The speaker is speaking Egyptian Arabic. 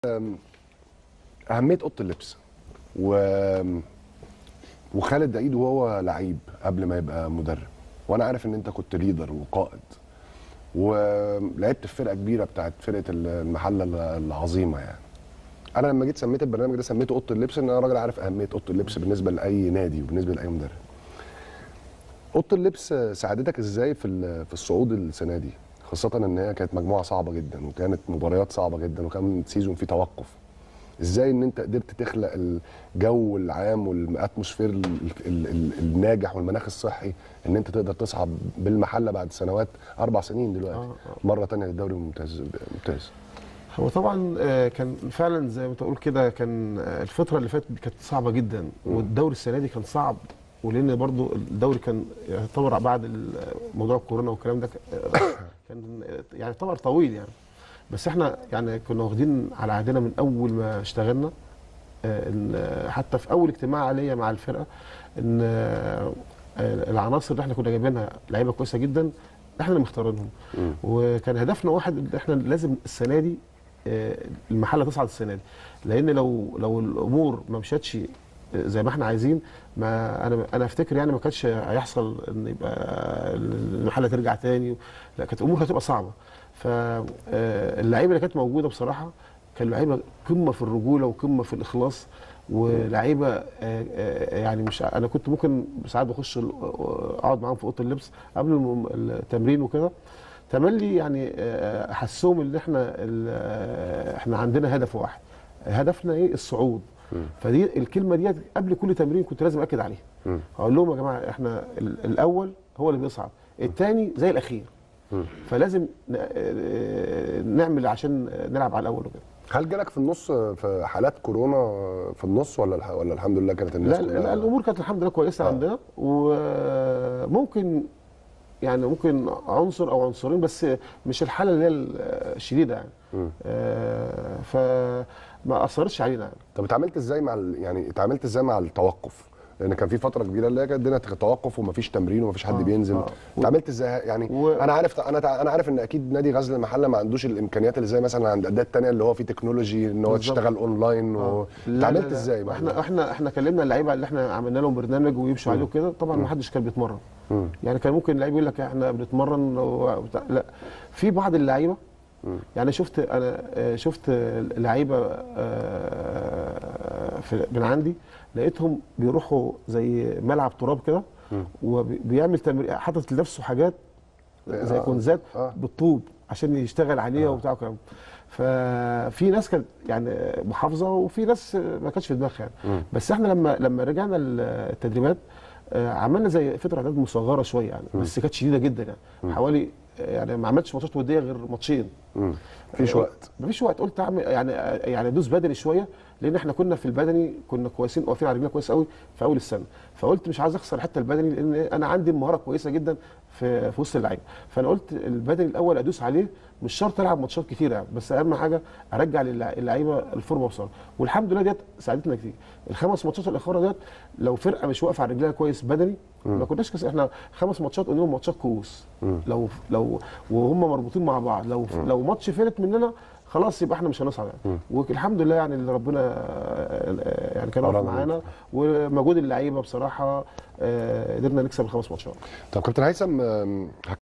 اهميه اوضه اللبس و وخالد عيد وهو لعيب قبل ما يبقى مدرب وانا عارف ان انت كنت ليدر وقائد ولعبت في فرقه كبيره بتاعت فرقه المحله العظيمه يعني انا لما جيت سميت البرنامج ده سميته اوضه اللبس ان انا راجل عارف اهميه اوضه اللبس بالنسبه لاي نادي وبالنسبه لاي مدرب اوضه اللبس ساعدتك ازاي في ال- في الصعود السنه دي خاصه ان هي كانت مجموعه صعبه جدا وكانت مباريات صعبه جدا وكان سيزون فيه توقف ازاي ان انت قدرت تخلق الجو العام والاتموسفير ال- ال- ال- الناجح والمناخ الصحي ان انت تقدر تصعد بالمحله بعد سنوات اربع سنين دلوقتي آه، مره تانية للدوري الممتاز ممتاز هو طبعا آه، كان فعلا زي ما تقول كده كان آه، الفتره اللي فاتت كانت صعبه جدا والدوري السنه دي كان صعب ولان برضو الدوري كان يعتبر بعد ال- موضوع الكورونا والكلام ده آه، كان آه، يعني يعتبر طويل يعني بس احنا يعني كنا واخدين على عهدنا من اول ما اشتغلنا آه، ان آه، حتى في اول اجتماع ليا مع الفرقه ان آه، آه، العناصر اللي احنا كنا جايبينها لعيبه كويسه جدا احنا اللي مختارينهم وكان هدفنا واحد ان احنا لازم السنه دي آه، المحله تصعد السنه دي لان لو لو الامور ما مشتش زي ما احنا عايزين ما انا انا افتكر يعني ما كانش هيحصل ان يبقى المحله ترجع تاني لا كانت الامور هتبقى صعبه فاللعيبه اللي كانت موجوده بصراحه كانوا لعيبه قمه في الرجوله وقمه في الاخلاص ولعيبه آه، آه، يعني مش ع- انا كنت ممكن ساعات بخش ال- اقعد معاهم في اوضه اللبس قبل الم- التمرين وكده تملي يعني آه، احسهم ان احنا ال- آه، احنا عندنا هدف واحد هدفنا ايه الصعود فدي الكلمه ديت قبل كل تمرين كنت لازم اكد عليها مم. اقول لهم يا جماعه احنا ال- الاول هو اللي بيصعد الثاني زي الاخير فلازم ن- آه، نعمل عشان نلعب على الاول وكده هل جالك في النص في حالات كورونا في النص ولا الح- ولا الحمد لله كانت الناس لا, لا كلها الامور كانت الحمد لله كويسه آه. عندنا وممكن يعني ممكن عنصر او عنصرين بس مش الحاله اللي هي الشديده يعني مم. آه، فما اثرتش علينا يعني طب اتعاملت ازاي مع ال... يعني اتعاملت ازاي مع التوقف؟ لان كان في فتره كبيره اللي هي كانت الدنيا توقف ومفيش تمرين ومفيش حد آه، بينزل آه. اتعاملت ازاي يعني و- انا عارف انا تع- انا عارف ان اكيد نادي غزل المحله ما عندوش الامكانيات اللي زي مثلا عند الانديه الثانيه اللي هو في تكنولوجي ان هو بالظبط. تشتغل اونلاين و... آه. لا، اتعاملت لا، لا. ازاي مع احنا ده؟ احنا احنا كلمنا اللعيبه اللي احنا عملنا لهم برنامج ويمشوا عليه وكده طبعا ما حدش كان بيتمرن مم. يعني كان ممكن اللعيب يقول لك احنا بنتمرن وبتاع لا في بعض اللعيبه يعني شفت انا آه، شفت لعيبه آه، في من عندي لقيتهم بيروحوا زي ملعب تراب كده وبيعمل تمرين حاطط لنفسه حاجات زي آه. كونزات آه. بالطوب عشان يشتغل عليها وبتاع وكلام ففي ناس كانت يعني محافظه وفي ناس ما كانتش في دماغها يعني بس احنا لما لما رجعنا التدريبات آه، عملنا زي فتره اعداد مصغره شويه يعني بس كانت شديده جدا يعني حوالي آه، يعني ما عملتش ماتشات وديه غير ماتشين مم. مفيش آه، وقت مفيش وقت قلت اعمل يعني يعني ادوس بدني شويه لان احنا كنا في البدني كنا كويسين واقفين على رجلنا كويس قوي في اول السنه فقلت مش عايز اخسر الحته البدني لان انا عندي مهاره كويسه جدا في في وسط اللعيبه فانا قلت البدني الاول ادوس عليه مش شرط العب ماتشات كتيره يعني بس اهم حاجه ارجع للع- اللعيبه الفورمه بسرعه والحمد لله ديت ساعدتنا كتير الخمس ماتشات الاخيره ديت لو فرقه مش واقفه على رجلها كويس بدني ما كناش كس... احنا خمس ماتشات قلنا لهم ماتشات كؤوس لو لو وهم مربوطين مع بعض لو لو ماتش فلت مننا خلاص يبقى احنا مش هنصعد يعني والحمد لله يعني اللي ربنا آه، يعني كان واقف أراد معانا ومجهود اللعيبه بصراحه آه، قدرنا نكسب الخمس ماتشات طب كابتن هيثم آم،